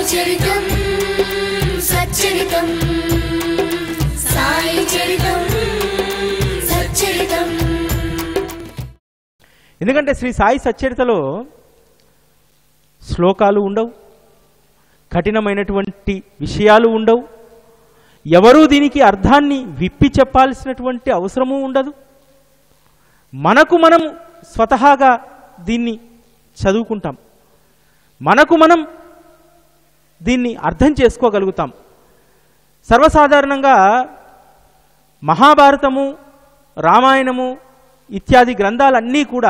చరితం సచ్చరితం సాయి చరితం సచ్చరితం ఎందుకంటే శ్రీ సాయి సచ్చరితలో శ్లోకాలు ఉండవు కఠినమైనటువంటి విషయాలు ఉండవు ఎవరూ దీనికి అర్థాన్ని విప్పి చెప్పాల్సినటువంటి అవసరము ఉండదు మనకు మనం స్వతహాగా దీన్ని చదువుకుంటాం మనకు మనం దీన్ని అర్థం చేసుకోగలుగుతాం సర్వసాధారణంగా మహాభారతము రామాయణము ఇత్యాది గ్రంథాలన్నీ కూడా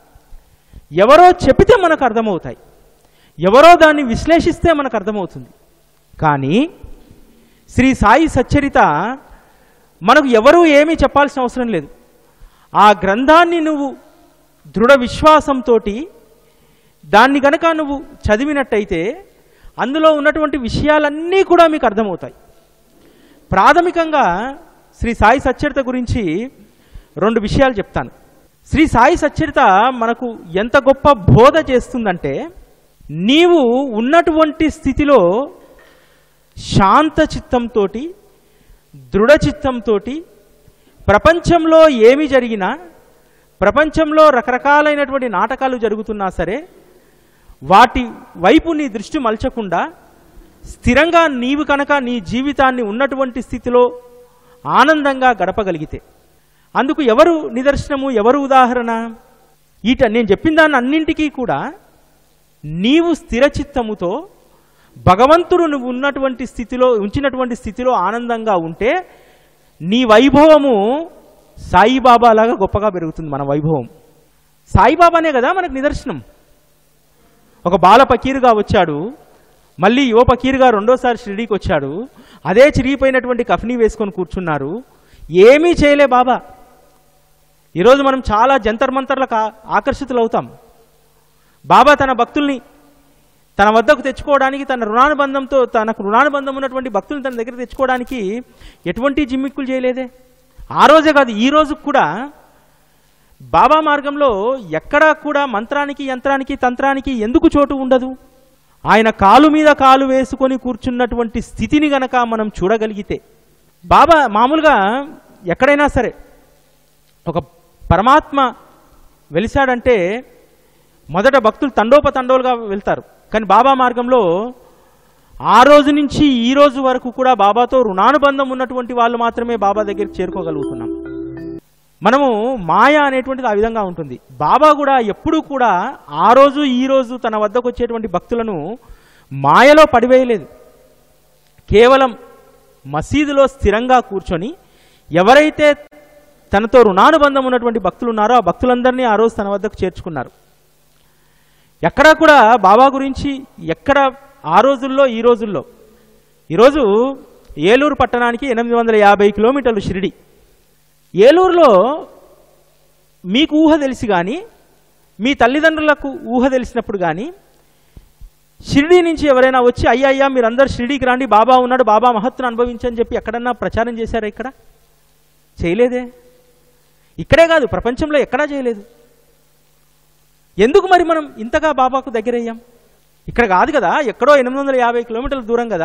ఎవరో చెబితే మనకు అర్థమవుతాయి ఎవరో దాన్ని విశ్లేషిస్తే మనకు అర్థమవుతుంది కానీ శ్రీ సాయి సచ్చరిత మనకు ఎవరూ ఏమీ చెప్పాల్సిన అవసరం లేదు ఆ గ్రంథాన్ని నువ్వు దృఢ విశ్వాసంతో దాన్ని గనక నువ్వు చదివినట్టయితే అందులో ఉన్నటువంటి విషయాలన్నీ కూడా మీకు అర్థమవుతాయి ప్రాథమికంగా శ్రీ సాయి సచ్చరిత గురించి రెండు విషయాలు చెప్తాను శ్రీ సాయి సచ్చరిత మనకు ఎంత గొప్ప బోధ చేస్తుందంటే నీవు ఉన్నటువంటి స్థితిలో శాంత చిత్తంతో దృఢ చిత్తంతో ప్రపంచంలో ఏమి జరిగినా ప్రపంచంలో రకరకాలైనటువంటి నాటకాలు జరుగుతున్నా సరే వాటి వైపు నీ దృష్టి మలచకుండా స్థిరంగా నీవు కనుక నీ జీవితాన్ని ఉన్నటువంటి స్థితిలో ఆనందంగా గడపగలిగితే అందుకు ఎవరు నిదర్శనము ఎవరు ఉదాహరణ ఈట నేను చెప్పిన దాన్ని అన్నింటికీ కూడా నీవు స్థిరచిత్తముతో భగవంతుడు నువ్వు ఉన్నటువంటి స్థితిలో ఉంచినటువంటి స్థితిలో ఆనందంగా ఉంటే నీ వైభవము సాయిబాబా లాగా గొప్పగా పెరుగుతుంది మన వైభవం సాయిబాబానే కదా మనకు నిదర్శనం ఒక బాల పకీరుగా వచ్చాడు మళ్ళీ యువ పకీరుగా రెండోసారి షిరిడీకి వచ్చాడు అదే చిరిగిపోయినటువంటి కఫనీ వేసుకొని కూర్చున్నారు ఏమీ చేయలే బాబా ఈరోజు మనం చాలా జంతర్ మంతర్లకు ఆ- ఆకర్షితులవుతాం బాబా తన భక్తుల్ని తన వద్దకు తెచ్చుకోవడానికి తన రుణానుబంధంతో తనకు రుణానుబంధం ఉన్నటువంటి భక్తుల్ని తన దగ్గర తెచ్చుకోవడానికి ఎటువంటి జిమ్మిక్కులు చేయలేదే ఆ రోజే కాదు ఈ రోజు కూడా బాబా మార్గంలో ఎక్కడా కూడా మంత్రానికి యంత్రానికి తంత్రానికి ఎందుకు చోటు ఉండదు ఆయన కాలు మీద కాలు వేసుకొని కూర్చున్నటువంటి స్థితిని గనక మనం చూడగలిగితే బాబా మామూలుగా ఎక్కడైనా సరే ఒక పరమాత్మ వెలిశాడంటే మొదట భక్తులు తండోపతండోలుగా వెళ్తారు కానీ బాబా మార్గంలో ఆ రోజు నుంచి ఈ రోజు వరకు కూడా బాబాతో రుణానుబంధం ఉన్నటువంటి వాళ్ళు మాత్రమే బాబా దగ్గరికి చేరుకోగలుగుతున్నాం మనము మాయ అనేటువంటిది ఆ విధంగా ఉంటుంది బాబా కూడా ఎప్పుడూ కూడా ఆ రోజు ఈ రోజు తన వద్దకు వచ్చేటువంటి భక్తులను మాయలో పడివేయలేదు కేవలం మసీదులో స్థిరంగా కూర్చొని ఎవరైతే తనతో రుణానుబంధం ఉన్నటువంటి భక్తులు ఉన్నారో ఆ భక్తులందరినీ ఆ రోజు తన వద్దకు చేర్చుకున్నారు ఎక్కడా కూడా బాబా గురించి ఎక్కడ ఆ రోజుల్లో ఈ రోజుల్లో ఈరోజు ఏలూరు పట్టణానికి ఎనిమిది వందల యాభై కిలోమీటర్లు షిరిడి ఏలూరులో మీకు ఊహ తెలిసి కానీ మీ తల్లిదండ్రులకు ఊహ తెలిసినప్పుడు కానీ షిరిడి నుంచి ఎవరైనా వచ్చి అయ్యా అయ్యా మీరందరూ షిరిడీకి రండి బాబా ఉన్నాడు బాబా మహత్తును అనుభవించని చెప్పి ఎక్కడన్నా ప్రచారం చేశారా ఇక్కడ చేయలేదే ఇక్కడే కాదు ప్రపంచంలో ఎక్కడా చేయలేదు ఎందుకు మరి మనం ఇంతగా బాబాకు దగ్గరయ్యాం ఇక్కడ కాదు కదా ఎక్కడో ఎనిమిది వందల యాభై కిలోమీటర్ల దూరం కదా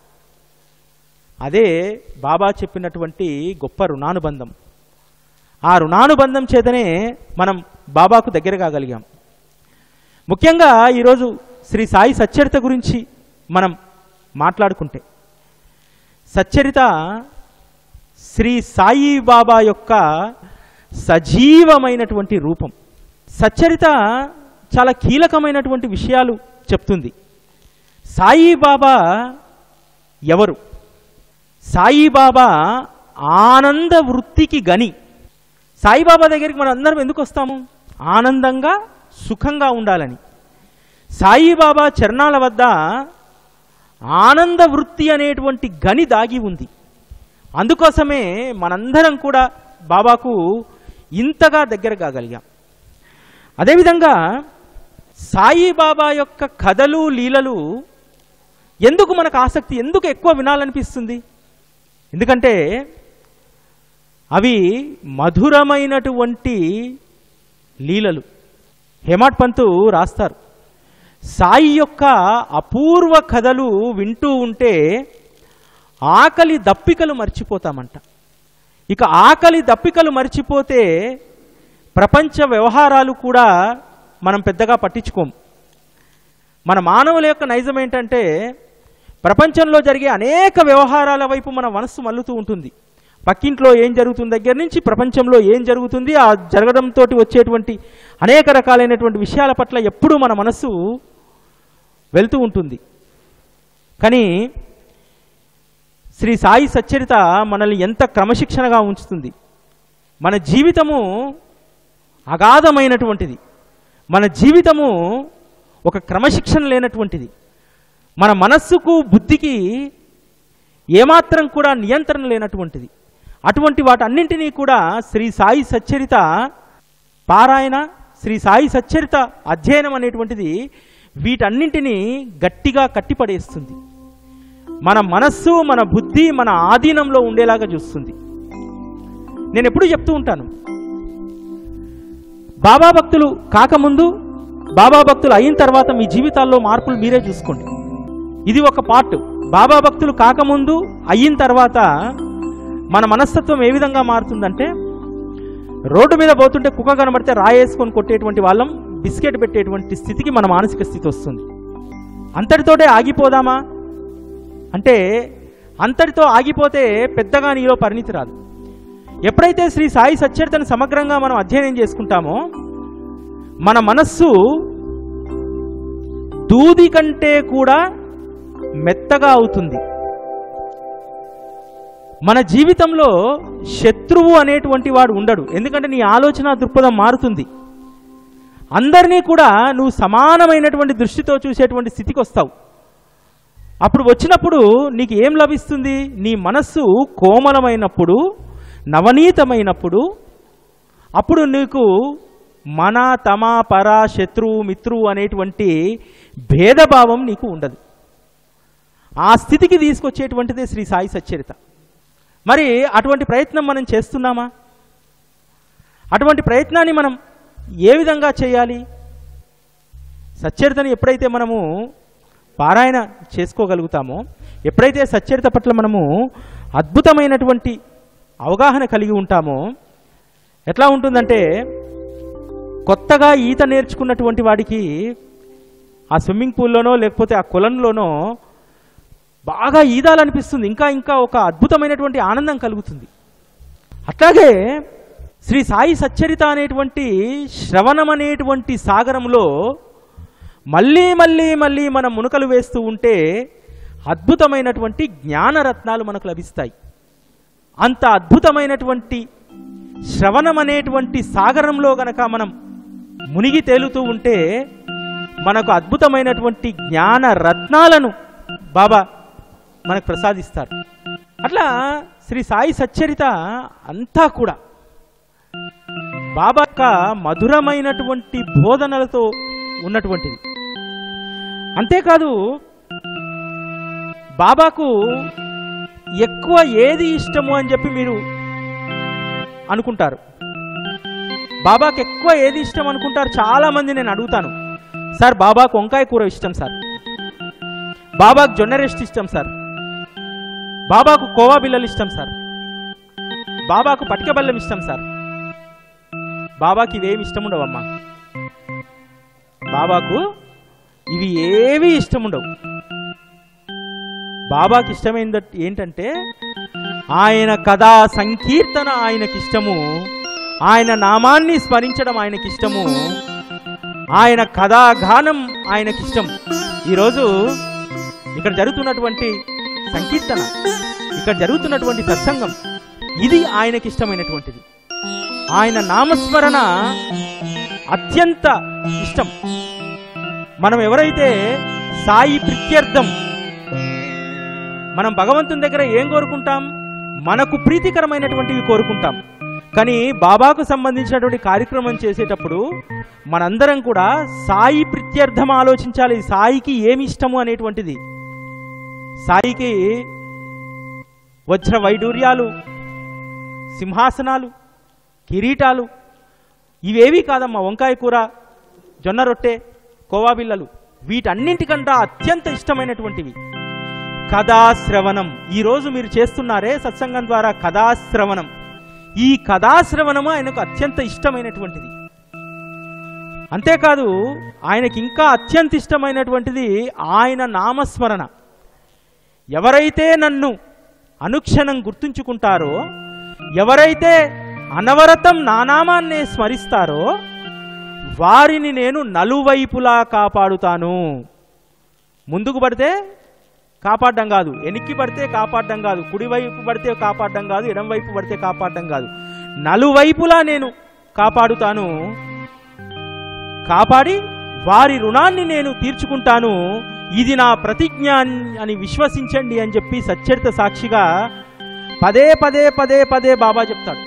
అదే బాబా చెప్పినటువంటి గొప్ప రుణానుబంధం ఆ రుణానుబంధం చేతనే మనం బాబాకు దగ్గర కాగలిగాం ముఖ్యంగా ఈరోజు శ్రీ సాయి సచ్చరిత గురించి మనం మాట్లాడుకుంటే సచ్చరిత శ్రీ సాయి బాబా యొక్క సజీవమైనటువంటి రూపం సచ్చరిత చాలా కీలకమైనటువంటి విషయాలు చెప్తుంది సాయిబాబా ఎవరు సాయిబాబా ఆనంద వృత్తికి గని సాయిబాబా దగ్గరికి మనం అందరం ఎందుకు వస్తాము ఆనందంగా సుఖంగా ఉండాలని సాయిబాబా చరణాల వద్ద ఆనంద వృత్తి అనేటువంటి గని దాగి ఉంది అందుకోసమే మనందరం కూడా బాబాకు ఇంతగా దగ్గర కాగలిగాం అదేవిధంగా సాయిబాబా యొక్క కథలు లీలలు ఎందుకు మనకు ఆసక్తి ఎందుకు ఎక్కువ వినాలనిపిస్తుంది ఎందుకంటే అవి మధురమైనటువంటి లీలలు హేమాడ్ పంతు రాస్తారు సాయి యొక్క అపూర్వ కథలు వింటూ ఉంటే ఆకలి దప్పికలు మర్చిపోతామంట ఇక ఆకలి దప్పికలు మర్చిపోతే ప్రపంచ వ్యవహారాలు కూడా మనం పెద్దగా పట్టించుకోం మన మానవుల యొక్క నైజం ఏంటంటే ప్రపంచంలో జరిగే అనేక వ్యవహారాల వైపు మన మనస్సు మల్లుతూ ఉంటుంది పక్కింట్లో ఏం జరుగుతుంది దగ్గర నుంచి ప్రపంచంలో ఏం జరుగుతుంది ఆ జరగడంతో వచ్చేటువంటి అనేక రకాలైనటువంటి విషయాల పట్ల ఎప్పుడూ మన మనస్సు వెళ్తూ ఉంటుంది కానీ శ్రీ సాయి సచ్చరిత మనల్ని ఎంత క్రమశిక్షణగా ఉంచుతుంది మన జీవితము అగాధమైనటువంటిది మన జీవితము ఒక క్రమశిక్షణ లేనటువంటిది మన మనస్సుకు బుద్ధికి ఏమాత్రం కూడా నియంత్రణ లేనటువంటిది అటువంటి వాటన్నింటినీ కూడా శ్రీ సాయి సచ్చరిత పారాయణ శ్రీ సాయి సచ్చరిత అధ్యయనం అనేటువంటిది వీటన్నింటినీ గట్టిగా కట్టిపడేస్తుంది మన మనస్సు మన బుద్ధి మన ఆధీనంలో ఉండేలాగా చూస్తుంది నేను ఎప్పుడూ చెప్తూ ఉంటాను బాబా భక్తులు కాకముందు బాబా భక్తులు అయిన తర్వాత మీ జీవితాల్లో మార్పులు మీరే చూసుకోండి ఇది ఒక పార్ట్ బాబా భక్తులు కాకముందు అయిన తర్వాత మన మనస్తత్వం ఏ విధంగా మారుతుందంటే రోడ్డు మీద పోతుంటే కుక్క కనబడితే రాయేసుకొని కొట్టేటువంటి వాళ్ళం బిస్కెట్ పెట్టేటువంటి స్థితికి మన మానసిక స్థితి వస్తుంది అంతటితోటే ఆగిపోదామా అంటే అంతటితో ఆగిపోతే పెద్దగా నీలో పరిణితి రాదు ఎప్పుడైతే శ్రీ సాయి సచ్చరితను సమగ్రంగా మనం అధ్యయనం చేసుకుంటామో మన మనస్సు దూది కంటే కూడా మెత్తగా అవుతుంది మన జీవితంలో శత్రువు అనేటువంటి వాడు ఉండడు ఎందుకంటే నీ ఆలోచన దృక్పథం మారుతుంది అందరినీ కూడా నువ్వు సమానమైనటువంటి దృష్టితో చూసేటువంటి స్థితికి వస్తావు అప్పుడు వచ్చినప్పుడు నీకు ఏం లభిస్తుంది నీ మనస్సు కోమలమైనప్పుడు నవనీతమైనప్పుడు అప్పుడు నీకు మన తమ పర శత్రువు మిత్రువు అనేటువంటి భేదభావం నీకు ఉండదు ఆ స్థితికి తీసుకొచ్చేటువంటిదే శ్రీ సాయి సచ్చరిత మరి అటువంటి ప్రయత్నం మనం చేస్తున్నామా అటువంటి ప్రయత్నాన్ని మనం ఏ విధంగా చేయాలి సచ్చరితని ఎప్పుడైతే మనము పారాయణ చేసుకోగలుగుతామో ఎప్పుడైతే సచ్చరిత పట్ల మనము అద్భుతమైనటువంటి అవగాహన కలిగి ఉంటామో ఎట్లా ఉంటుందంటే కొత్తగా ఈత నేర్చుకున్నటువంటి వాడికి ఆ స్విమ్మింగ్ పూల్లోనో లేకపోతే ఆ కొలంలోనో బాగా ఈదాలనిపిస్తుంది ఇంకా ఇంకా ఒక అద్భుతమైనటువంటి ఆనందం కలుగుతుంది అట్లాగే శ్రీ సాయి సచ్చరిత అనేటువంటి శ్రవణం అనేటువంటి సాగరంలో మళ్ళీ మళ్ళీ మళ్ళీ మనం మునకలు వేస్తూ ఉంటే అద్భుతమైనటువంటి జ్ఞానరత్నాలు మనకు లభిస్తాయి అంత అద్భుతమైనటువంటి శ్రవణం అనేటువంటి సాగరంలో గనక మనం మునిగి తేలుతూ ఉంటే మనకు అద్భుతమైనటువంటి జ్ఞాన రత్నాలను బాబా మనకు ప్రసాదిస్తారు అట్లా శ్రీ సాయి సచ్చరిత అంతా కూడా బాబా యొక్క మధురమైనటువంటి బోధనలతో ఉన్నటువంటిది అంతేకాదు బాబాకు ఎక్కువ ఏది ఇష్టము అని చెప్పి మీరు అనుకుంటారు బాబాకి ఎక్కువ ఏది ఇష్టం అనుకుంటారు చాలా మంది నేను అడుగుతాను సార్ బాబాకు వంకాయ కూర ఇష్టం సార్ బాబాకు జొన్న రెస్ట్ ఇష్టం సార్ బాబాకు కోవా బిల్లలు ఇష్టం సార్ బాబాకు పటిక బెల్లం ఇష్టం సార్ బాబాకి ఇవేమి ఇష్టం ఉండవమ్మా బాబాకు ఇవి ఏవి ఇష్టం ఉండవు బాబాకి ఇష్టమైంది ఏంటంటే ఆయన కథా సంకీర్తన ఆయనకిష్టము ఆయన నామాన్ని స్మరించడం ఆయనకిష్టము ఆయన కథాగానం ఆయనకిష్టం ఈరోజు ఇక్కడ జరుగుతున్నటువంటి సంకీర్తన ఇక్కడ జరుగుతున్నటువంటి సత్సంగం ఇది ఆయనకిష్టమైనటువంటిది ఆయన నామస్మరణ అత్యంత ఇష్టం మనం ఎవరైతే సాయి ప్రీత్యర్థం మనం భగవంతుని దగ్గర ఏం కోరుకుంటాం మనకు ప్రీతికరమైనటువంటివి కోరుకుంటాం కానీ బాబాకు సంబంధించినటువంటి కార్యక్రమం చేసేటప్పుడు మనందరం కూడా సాయి ప్రీత్యర్థం ఆలోచించాలి సాయికి ఏమి ఇష్టము అనేటువంటిది సాయికి వజ్ర వైడూర్యాలు సింహాసనాలు కిరీటాలు ఇవేవి కాదమ్మా వంకాయ కూర జొన్న రొట్టె కోవా బిళ్ళలు వీటన్నింటికంటే అత్యంత ఇష్టమైనటువంటివి కథాశ్రవణం ఈరోజు మీరు చేస్తున్నారే సత్సంగం ద్వారా కథాశ్రవణం ఈ కథాశ్రవణము ఆయనకు అత్యంత ఇష్టమైనటువంటిది అంతేకాదు ఆయనకి ఇంకా అత్యంత ఇష్టమైనటువంటిది ఆయన నామస్మరణ ఎవరైతే నన్ను అనుక్షణం గుర్తుంచుకుంటారో ఎవరైతే అనవరతం నా నామాన్నే స్మరిస్తారో వారిని నేను నలువైపులా కాపాడుతాను ముందుకు పడితే కాపాడడం కాదు వెనక్కి పడితే కాపాడడం కాదు కుడివైపు పడితే కాపాడడం కాదు ఎడం వైపు పడితే కాపాడడం కాదు నలువైపులా నేను కాపాడుతాను కాపాడి వారి రుణాన్ని నేను తీర్చుకుంటాను ఇది నా ప్రతిజ్ఞ అని- అని విశ్వసించండి అని చెప్పి సచ్చరిత సాక్షిగా పదే పదే పదే పదే బాబా చెప్తాడు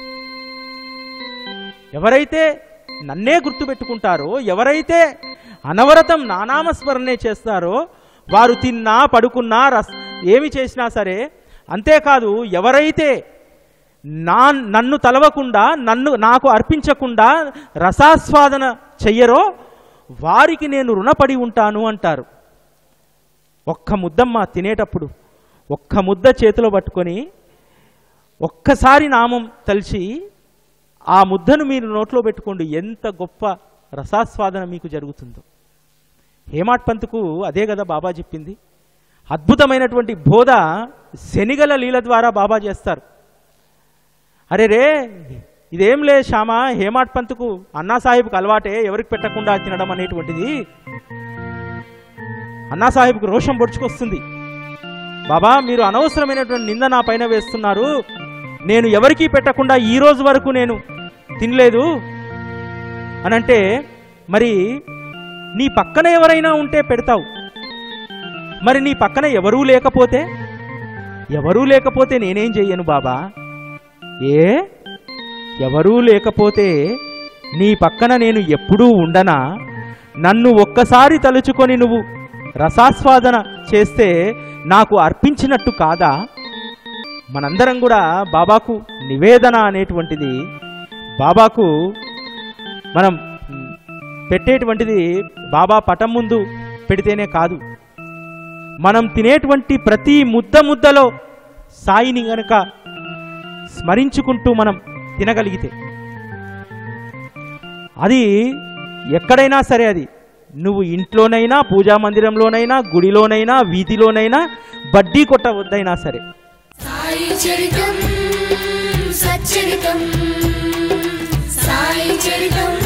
ఎవరైతే నన్నే గుర్తుపెట్టుకుంటారో ఎవరైతే అనవరతం నానామస్మరణే చేస్తారో వారు తిన్నా పడుకున్నా రస్ ఏమి చేసినా సరే అంతేకాదు ఎవరైతే నా నన్ను తలవకుండా నన్ను నాకు అర్పించకుండా రసాస్వాదన చెయ్యరో వారికి నేను రుణపడి ఉంటాను అంటారు ఒక్క ముద్దమ్మ తినేటప్పుడు ఒక్క ముద్ద చేతిలో పట్టుకొని ఒక్కసారి నామం తలిచి ఆ ముద్దను మీరు నోట్లో పెట్టుకోండి ఎంత గొప్ప రసాస్వాదన మీకు జరుగుతుందో హేమాట్ పంతుకు అదే కదా బాబా చెప్పింది అద్భుతమైనటువంటి బోధ శనిగల లీల ద్వారా బాబా చేస్తారు అరే రే ఇదేం లే శ్యామ హేమాట్ పంతుకు అన్నా సాహిబ్కి అలవాటే ఎవరికి పెట్టకుండా తినడం అనేటువంటిది అన్నా సాహిబ్కి రోషం పొడుచుకొస్తుంది బాబా మీరు అనవసరమైనటువంటి నింద నా పైన వేస్తున్నారు నేను ఎవరికీ పెట్టకుండా ఈ రోజు వరకు నేను తినలేదు అనంటే మరి నీ పక్కన ఎవరైనా ఉంటే పెడతావు మరి నీ పక్కన ఎవరూ లేకపోతే ఎవరూ లేకపోతే నేనేం చెయ్యను బాబా ఏ ఎవరూ లేకపోతే నీ పక్కన నేను ఎప్పుడూ ఉండనా నన్ను ఒక్కసారి తలుచుకొని నువ్వు రసాస్వాదన చేస్తే నాకు అర్పించినట్టు కాదా మనందరం కూడా బాబాకు నివేదన అనేటువంటిది బాబాకు మనం మ్, పెట్టేటువంటిది బాబా పటం ముందు పెడితేనే కాదు మనం తినేటువంటి ప్రతి ముద్ద ముద్దలో సాయిని గనక స్మరించుకుంటూ మనం తినగలిగితే అది ఎక్కడైనా సరే అది నువ్వు ఇంట్లోనైనా పూజా మందిరంలోనైనా గుడిలోనైనా వీధిలోనైనా బడ్డీ కొట్ట వద్దైనా సరే సాయి చరితం సచ్చరితం సాయి చరితం